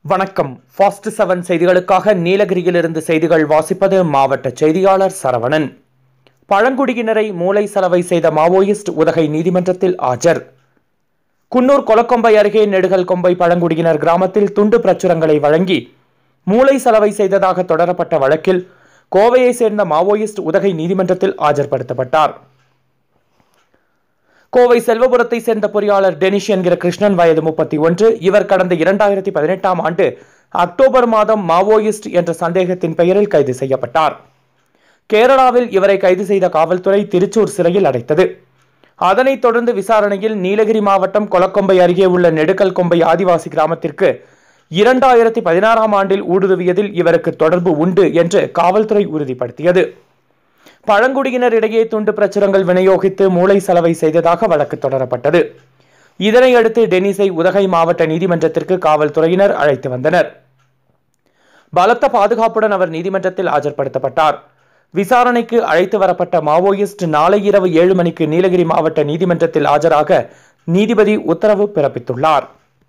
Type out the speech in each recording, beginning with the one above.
வணக்கம் fast seven செய்திகளுக்காக நீலகிரியிலிருந்து செய்திகள் வாசிப்பது மாவட்ட செய்தியாளர் சரவணன் பழங்குடியினரை மூளை சலவை செய்த மாவோயிஸ்ட் உதகை நீதிமன்றத்தில் ஆஜர் குன்னூர் கொலக்கொம்பை அருகே நெடுகல் கொம்பை பழங்குடியினர் கிராமத்தில் துண்டு பிரச்சுரங்களை வழங்கி மூளை சலவை செய்ததாக தொடரப்பட்ட வழக்கில் கோவையை சேர்ந்த மாவோயிஸ்ட் உதகை நீதிமன்றத்தில் ஆஜர்படுத்தப்பட்டார் கோவை செல்வபுரத்தை சேர்ந்த பொறியாளர் டெனிஷ் என்கிற கிருஷ்ணன் வயது முப்பத்தி ஒன்று இவர் கடந்த இரண்டாயிரத்தி பதினெட்டாம் ஆண்டு அக்டோபர் மாதம் மாவோயிஸ்ட் என்ற சந்தேகத்தின் பெயரில் கைது செய்யப்பட்டார் கேரளாவில் இவரை கைது செய்த காவல்துறை திருச்சூர் சிறையில் அடைத்தது அதனைத் தொடர்ந்து விசாரணையில் நீலகிரி மாவட்டம் கொலக்கொம்பை அருகே உள்ள நெடுக்கல் கொம்பை ஆதிவாசி கிராமத்திற்கு இரண்டாயிரத்தி பதினாறாம் ஆண்டில் ஊடுருவியதில் இவருக்கு தொடர்பு உண்டு என்று காவல்துறை உறுதிப்படுத்தியது பழங்குடியினரிடையே துண்டு பிரச்சுரங்கள் விநியோகித்து மூளை சலவை செய்ததாக வழக்கு தொடரப்பட்டது இதனையடுத்து டெனிஸை உதகை மாவட்ட நீதிமன்றத்திற்கு காவல்துறையினர் அழைத்து வந்தனர் பலத்த பாதுகாப்புடன் அவர் நீதிமன்றத்தில் ஆஜர்படுத்தப்பட்டார் விசாரணைக்கு அழைத்து வரப்பட்ட மாவோயிஸ்ட் நாளை இரவு ஏழு மணிக்கு நீலகிரி மாவட்ட நீதிமன்றத்தில் ஆஜராக நீதிபதி உத்தரவு பிறப்பித்துள்ளார்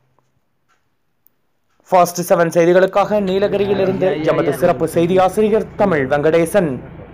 ஃபாஸ்ட் செவன் செய்திகளுக்காக நீலகிரியிலிருந்து எமது சிறப்பு செய்தி ஆசிரியர் தமிழ் வெங்கடேசன்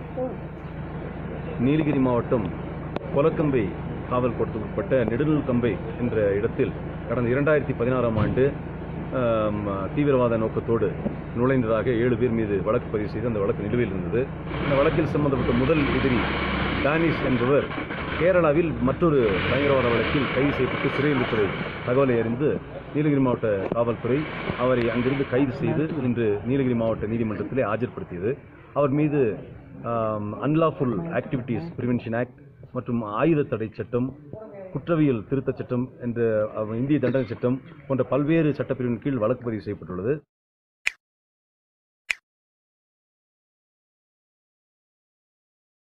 நீலகிரி மாவட்டம் கொலக்கம்பை காவல் கோட்டத்துக்கு உட்பட்ட நெடுநல் கம்பை என்ற இடத்தில் கடந்த இரண்டாயிரத்தி பதினாறாம் ஆண்டு ஆம், தீவிரவாத நோக்கத்தோடு நுழைந்ததாக ஏழு பேர் மீது வழக்கு பதிவு செய்து அந்த வழக்கு நிலுவையில் இருந்தது இந்த வழக்கில் சம்பந்தப்பட்ட முதல் எதிரி டானிஷ் என்பவர் கேரளாவில் மற்றொரு பயங்கரவாத வழக்கில் கைது செய்யப்பட்டு சிறையில் இருப்பதை தகவலை அறிந்து நீலகிரி மாவட்ட காவல்துறை அவரை அங்கிருந்து கைது செய்து இன்று நீலகிரி மாவட்ட நீதிமன்றத்திலே ஆஜர்படுத்தியது அவர் மீது அன்லாஃபுல் ஆக்டிவிட்டீஸ் பிரிவென்ஷன் ஆக்ட் மற்றும் ஆயுத தடை சட்டம் குற்றவியல் திருத்தச் சட்டம் என்ற அஹ், இந்திய தண்டனை சட்டம் போன்ற பல்வேறு சட்டப்பிரிவின் கீழ் வழக்கு பதிவு செய்யப்பட்டுள்ளது